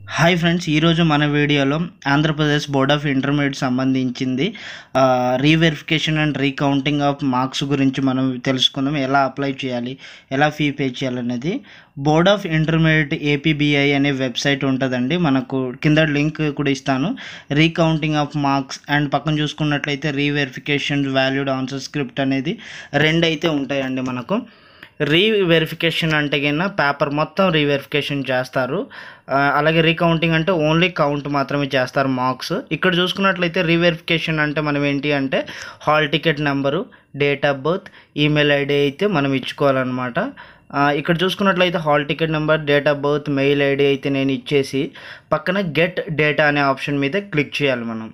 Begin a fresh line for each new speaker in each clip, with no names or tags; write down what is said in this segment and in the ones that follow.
hi friends ఈరోజు మన వీడియోలో ఆంధ్రప్రదేశ్ బోర్డ్ ఆఫ్ ఇంటర్మీడియట్ సంబంధించింది reverification and recounting of marks గురించి మనం తెలుసుకుందాం ఎలా అప్లై చేయాలి ఎలా ఫీ పే చేయాలనేది బోర్డ్ ఆఫ్ ఇంటర్మీడియట్ ఏపీబీఐ అనే వెబ్సైట్ ఉంటుందండి మనకు కింద లింక్ కూడా ఇస్తాను రీకౌంటింగ్ ఆఫ్ మార్క్స్ అండ్ పక్కన చూసుకున్నట్లయితే రీవెరిఫికేషన్ వాల్యూడ్ ఆన్సర్ స్క్రిప్ట్ అనేది రెండు అయితే ఉంటాయండి మనకు రీవెరిఫికేషన్ అంటే కింద పేపర్ మొత్తం రీవెరిఫికేషన్ చేస్తారు ఆ, అలాగే రీకౌంటింగ్ అంటే ఓన్లీ కౌంట్ మాత్రమే చేస్తారు మార్క్స్ ఇక్కడ చూసుకున్నట్లయితే రీవెరిఫికేషన్ అంటే మనం ఏంటి అంటే hall ticket number date of birth email ID అయితే మనం ఇచ్చుకోవాలన్నమాట ఆ, ఇక్కడ చూసుకున్నట్లయితే hall ticket number date of birth mail ID అయితే నేను ఇచ్చేసి పక్కన గెట్ డేటా అనే ఆప్షన్ మీద క్లిక్ చేయాలి మనం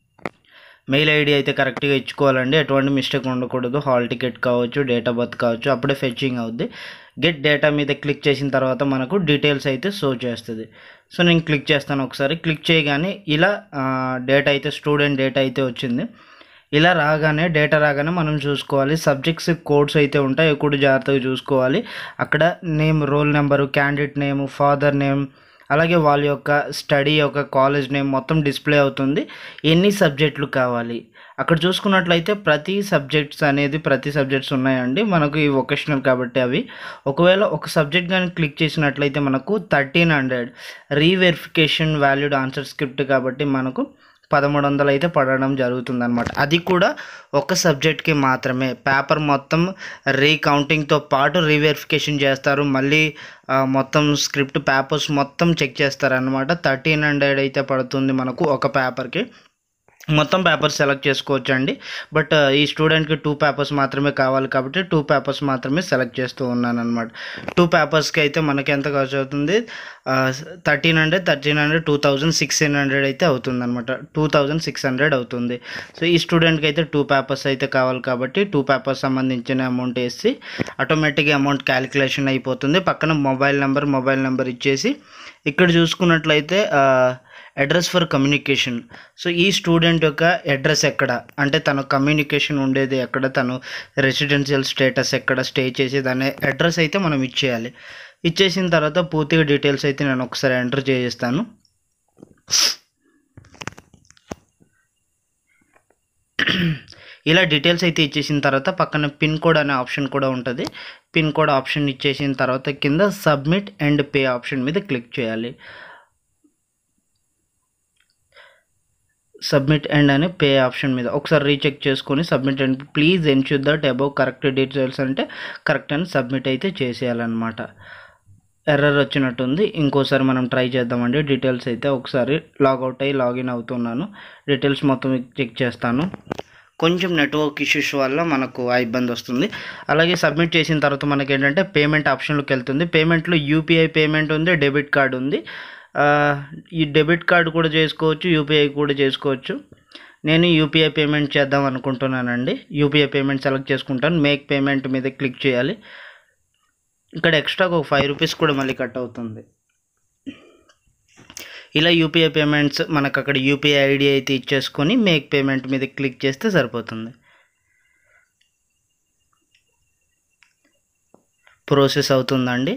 మెయిల్ ఐడి అయితే కరెక్ట్గా ఇచ్చుకోవాలండి ఎటువంటి మిస్టేక్ ఉండకూడదు హాల్ టికెట్ కావచ్చు డేట్ ఆఫ్ బర్త్ కావచ్చు అప్పుడే ఫెచ్చింగ్ అవుద్ది గెట్ డేటా మీద క్లిక్ చేసిన తర్వాత మనకు డీటెయిల్స్ అయితే షో చేస్తుంది సో నేను క్లిక్ చేస్తాను ఒకసారి క్లిక్ చేయగానే ఇలా డేటా అయితే స్టూడెంట్ డేటా అయితే వచ్చింది ఇలా రాగానే డేటా రాగానే మనం చూసుకోవాలి సబ్జెక్ట్స్ కోడ్స్ అయితే ఉంటాయి అవి కూడా జాగ్రత్తగా చూసుకోవాలి అక్కడ name roll number candidate name father name అలాగే వాళ్ళ యొక్క స్టడీ యొక్క కాలేజ్ నేమ్ మొత్తం డిస్ప్లే అవుతుంది ఎన్ని సబ్జెక్టులు కావాలి అక్కడ చూసుకున్నట్లయితే ప్రతి సబ్జెక్ట్స్ అనేది ప్రతి సబ్జెక్ట్స్ ఉన్నాయండి మనకు ఈ వొకేషనల్ కాబట్టి అవి ఒకవేళ ఒక సబ్జెక్ట్ కానీ క్లిక్ చేసినట్లయితే మనకు thirteen hundred reverification valued answer script కాబట్టి మనకు పదమూడు వందలు అయితే పడడం జరుగుతుంది అనమాట అది కూడా ఒక సబ్జెక్ట్కి మాత్రమే పేపర్ మొత్తం రీకౌంటింగ్తో పాటు రీవెరిఫికేషన్ చేస్తారు మళ్ళీ ఆ, మొత్తం స్క్రిప్ట్ పేపర్స్ మొత్తం చెక్ చేస్తారనమాట థర్టీన్ హండ్రెడ్ అయితే పడుతుంది మనకు ఒక పేపర్కి మొత్తం పేపర్స్ సెలెక్ట్ చేసుకోవచ్చు అండి బట్ ఈ స్టూడెంట్కి టూ పేపర్స్ మాత్రమే కావాలి కాబట్టి టూ పేపర్స్ మాత్రమే సెలెక్ట్ చేస్తూ ఉన్నాను అనమాట టూ పేపర్స్కి అయితే మనకి ఎంత ఖర్చు అవుతుంది thirteen hundred thirteen hundred two thousand sixteen hundred అయితే అవుతుంది అనమాట టూ థౌజండ్ సిక్స్ హండ్రెడ్ అవుతుంది సో ఈ స్టూడెంట్కి అయితే టూ పేపర్స్ అయితే కావాలి కాబట్టి టూ పేపర్స్ సంబంధించిన అమౌంట్ వేసి ఆటోమేటిక్గా అమౌంట్ క్యాలిక్యులేషన్ అయిపోతుంది పక్కన మొబైల్ నెంబర్ మొబైల్ నెంబర్ ఇచ్చేసి ఇక్కడ చూసుకున్నట్లయితే అడ్రస్ ఫర్ కమ్యూనికేషన్ సో ఈ స్టూడెంట్ యొక్క అడ్రస్ ఎక్కడ అంటే తన కమ్యూనికేషన్ ఉండేది ఎక్కడ తను రెసిడెన్షియల్ స్టేటస్ ఎక్కడ స్టే చేసేది అనే అడ్రస్ అయితే మనం ఇచ్చేయాలి ఇచ్చేసిన తర్వాత పూర్తిగా డీటెయిల్స్ అయితే నేను ఒకసారి ఎంటర్ చేస్తాను ఇలా డీటెయిల్స్ అయితే ఇచ్చేసిన తర్వాత పక్కన పిన్ కోడ్ అనే ఆప్షన్ కూడా ఉంటుంది పిన్ కోడ్ ఆప్షన్ ఇచ్చేసిన తర్వాత కింద సబ్మిట్ అండ్ పే ఆప్షన్ మీద క్లిక్ చేయాలి సబ్మిట్ అండ్ అనే పే ఆప్షన్ మీద ఒకసారి రీచెక్ చేసుకొని submit and please ensure that above correct details అంటే కరెక్ట్ అని సబ్మిట్ అయితే చేసేయాలన్నమాట ఎర్రర్ వచ్చినట్టుంది ఇంకోసారి మనం ట్రై చేద్దామండి డీటెయిల్స్ అయితే ఒకసారి లాగౌట్ అయ్యి లాగిన్ అవుతున్నాను డీటెయిల్స్ మొత్తం చెక్ చేస్తాను కొంచెం నెట్వర్క్ ఇష్యూస్ వల్ల మనకు ఆ ఇబ్బంది వస్తుంది అలాగే సబ్మిట్ చేసిన తర్వాత మనకి ఏంటంటే పేమెంట్ ఆప్షన్లోకి వెళ్తుంది పేమెంట్లో యూపీఐ పేమెంట్ ఉంది డెబిట్ కార్డ్ ఉంది ఆ, ఈ డెబిట్ కార్డ్ కూడా చేసుకోవచ్చు యూపీఐ కూడా చేసుకోవచ్చు నేను యూపీఐ పేమెంట్ చేద్దాం అనుకుంటున్నానండి యూపీఐ పేమెంట్ సెలెక్ట్ చేసుకుంటాను మేక్ పేమెంట్ మీద క్లిక్ చేయాలి ఇక్కడ ఎక్స్ట్రాగా ఒక ఫైవ్ రూపీస్ కూడా మళ్ళీ కట్ అవుతుంది ఇలా యూపీఐ పేమెంట్స్ మనకు అక్కడ యూపీఐ ఐడి అయితే ఇచ్చేసుకొని మేక్ పేమెంట్ మీద క్లిక్ చేస్తే సరిపోతుంది ప్రాసెస్ అవుతుందండి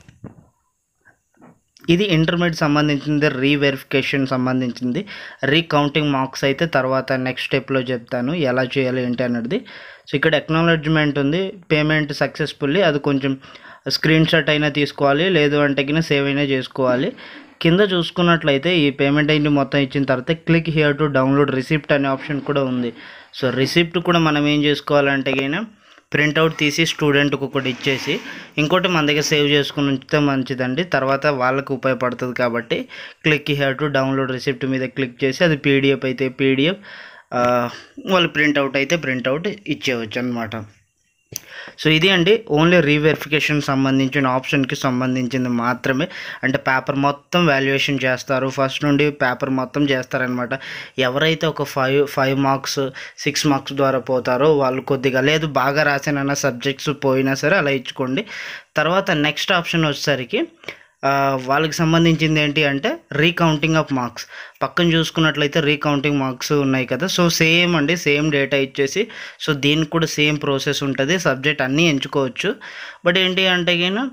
ఇది ఇంటర్మీడియట్ సంబంధించింది రీవెరిఫికేషన్ సంబంధించింది రీకౌంటింగ్ మార్క్స్ అయితే తర్వాత నెక్స్ట్ స్టెప్లో చెప్తాను ఎలా చేయాలి ఏంటి అనేది సో ఇక్కడ ఎక్నాలజ్మెంట్ ఉంది పేమెంట్ సక్సెస్ఫుల్లీ అది కొంచెం స్క్రీన్ షాట్ అయినా తీసుకోవాలి లేదు అంటే కింద సేవ్ అయినా చేసుకోవాలి కింద చూసుకున్నట్లయితే ఈ పేమెంట్ అయింది మొత్తం ఇచ్చిన తర్వాత click here to download receipt అనే ఆప్షన్ కూడా ఉంది సో రిసిప్ట్ కూడా మనం ఏం చేసుకోవాలంటే కింద ప్రింట్అవుట్ తీసి స్టూడెంట్కి ఒకటి ఇచ్చేసి ఇంకోటి మన దగ్గర సేవ్ చేసుకుని ఉంచితే మంచిదండి తర్వాత వాళ్ళకి ఉపయోగపడుతుంది కాబట్టి click here to download receipt మీద క్లిక్ చేసి అది పీడిఎఫ్ అయితే పీడిఎఫ్ వాళ్ళు ప్రింట్అవుట్ అయితే ప్రింట్అవుట్ ఇచ్చేయవచ్చు అనమాట సో ఇది అండి ఓన్లీ రీవెరిఫికేషన్ సంబంధించిన ఆప్షన్కి సంబంధించింది మాత్రమే అంటే పేపర్ మొత్తం వాల్యుయేషన్ చేస్తారు ఫస్ట్ నుండి పేపర్ మొత్తం చేస్తారనమాట ఎవరైతే ఒక five five marks six marks ద్వారా పోతారో వాళ్ళు కొద్దిగా లేదు బాగా రాసిన సబ్జెక్ట్స్ పోయినా సరే అలా ఇచ్చుకోండి తర్వాత నెక్స్ట్ ఆప్షన్ వచ్చేసరికి ఆ, వాళ్ళకి సంబంధించింది ఏంటి అంటే రీకౌంటింగ్ ఆఫ్ మార్క్స్ పక్కన చూసుకున్నట్లయితే రీకౌంటింగ్ మార్క్స్ ఉన్నాయి కదా సో సేమ్ అండి సేమ్ డేటా ఇచ్చేసి సో దీనికి కూడా సేమ్ ప్రాసెస్ ఉంటుంది సబ్జెక్ట్ అన్నీ ఎంచుకోవచ్చు బట్ ఏంటి అంటే గిన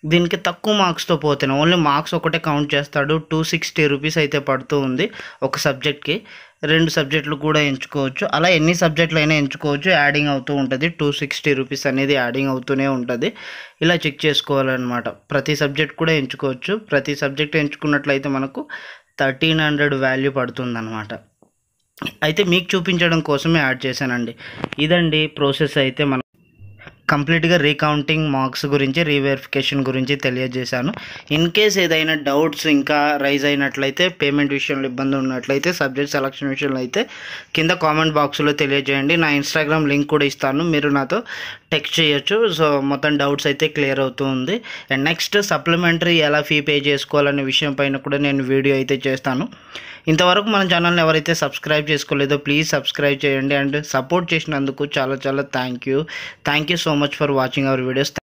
దీనికి తక్కువ మార్క్స్తో పోతేనే ఓన్లీ మార్క్స్ ఒకటే కౌంట్ చేస్తాడు టూ సిక్స్టీ రూపీస్ అయితే పడుతూ ఉంది ఒక సబ్జెక్ట్కి రెండు సబ్జెక్టులు కూడా ఎంచుకోవచ్చు అలా ఎన్ని సబ్జెక్టులు అయినా ఎంచుకోవచ్చు యాడింగ్ అవుతూ ఉంటుంది టూ సిక్స్టీ రూపీస్ అనేది యాడింగ్ అవుతూనే ఉంటుంది ఇలా చెక్ చేసుకోవాలన్నమాట ప్రతి సబ్జెక్ట్ కూడా ఎంచుకోవచ్చు ప్రతి సబ్జెక్ట్ ఎంచుకున్నట్లయితే మనకు థర్టీన్ హండ్రెడ్ వాల్యూ పడుతుంది అయితే మీకు చూపించడం కోసమే యాడ్ చేశానండి ఇదండి ప్రాసెస్ అయితే మనం కంప్లీట్గా రీకౌంటింగ్ మార్క్స్ గురించి రీవెరిఫికేషన్ గురించి తెలియజేశాను ఇన్ కేస్ ఏదైనా డౌట్స్ ఇంకా రైజ్ అయినట్లయితే పేమెంట్ విషయంలో ఇబ్బంది ఉన్నట్లయితే సబ్జెక్ట్ సెలక్షన్ విషయంలో అయితే కింద కామెంట్ బాక్స్లో తెలియజేయండి నా ఇన్స్టాగ్రామ్ లింక్ కూడా ఇస్తాను మీరు నాతో టెక్స్ట్ చేయొచ్చు సో మొత్తం డౌట్స్ అయితే క్లియర్ అవుతూ ఉంది అండ్ నెక్స్ట్ సప్లిమెంటరీ ఎలా ఫీ పే చేసుకోవాలనే విషయం పైన కూడా నేను వీడియో అయితే చేస్తాను ఇంతవరకు మన ఛానల్ని ఎవరైతే సబ్స్క్రైబ్ చేసుకోలేదో ప్లీజ్ సబ్స్క్రైబ్ చేయండి అండ్ సపోర్ట్ చేసినందుకు చాలా చాలా thank you thank you so much for watching our videos